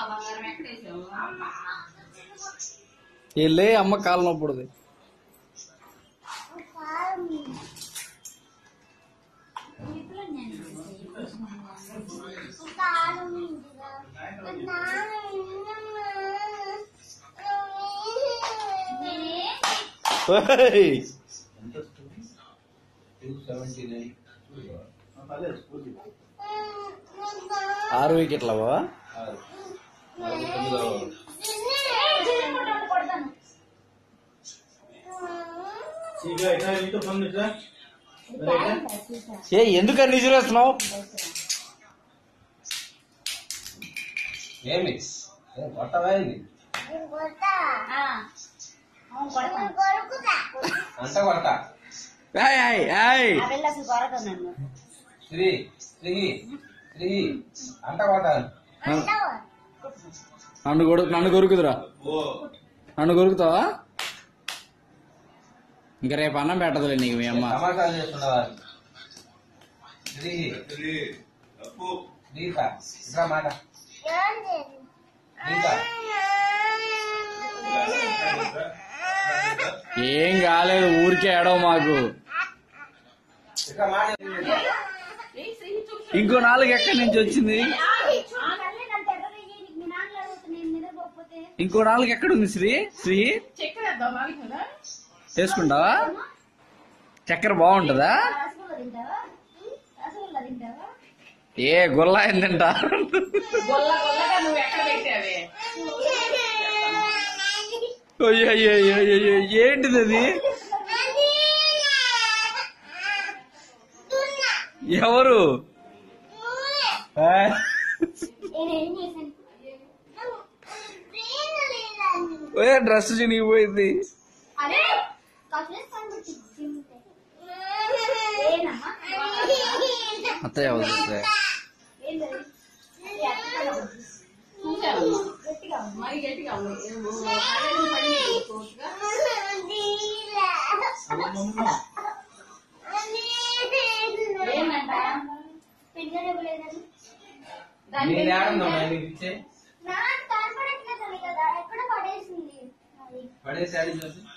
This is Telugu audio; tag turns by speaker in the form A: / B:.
A: బంగారం ఎక్కడేసావు
B: వెళ్ళే అమ్మ కాలు నొప్పుడుది ఓయ్! ఆరు వికెట్ల బావా ఏ ఎందుకు అన్ని విసిరేస్తున్నావు
C: ఏమి ఏం కొట్టవా ఇది అంత కొడతా
B: ఏయ్, ఏయ్, ఏయ్.
C: శ్రీ శ్రీ శ్రీ అంత కొట్టాలి
B: నన్ను కొడు నన్ను కొరుకుదురా నన్ను కొరుకుతావా ఇంక రేపు అన్నం పెట్టదులే నీకు మీ అమ్మ
C: సమాచారం చేస్తున్నావా శ్రీ గీత ఇంకా మాట గీత
B: ఏం కాలేదు ఊరికే ఏడవ మాకు
C: ఇంకా మాట
B: ఇంకో నాలుగు ఎక్కడి నుంచి వచ్చింది ఇంకో నాలుగు ఎక్కడ ఉంది శ్రీ శ్రీ
A: చక్కెర వేద్దాం నాలుగు కదా
B: వేసుకుంటావా చక్కెర బాగుంటుందా ఏ గుల్ల ఏందంట
A: గొల్ల గొల్లగా నువ్వు ఎక్కడ పెట్టావే
B: అయ్యో, అయ్యో, అయ్యో, అయ్యో, అయ్యో, ఏంటిది అది ఎవరు ఆ? ఏ డ్రెస్ చినిగిపోయింది అత్తయ్య అవుతుంది
A: చూశాను మరి గట్టిగా ఉంది కళ్ళని పడి కోసుగా ఏమంట దాని
C: నేను
A: మీద
C: ఏడున్నావు నీకు ఇచ్చే
D: నాకు కనపడట్లేదు కదా ఎక్కడ పడేసింది అది
C: పడేసి ఆడి చూసి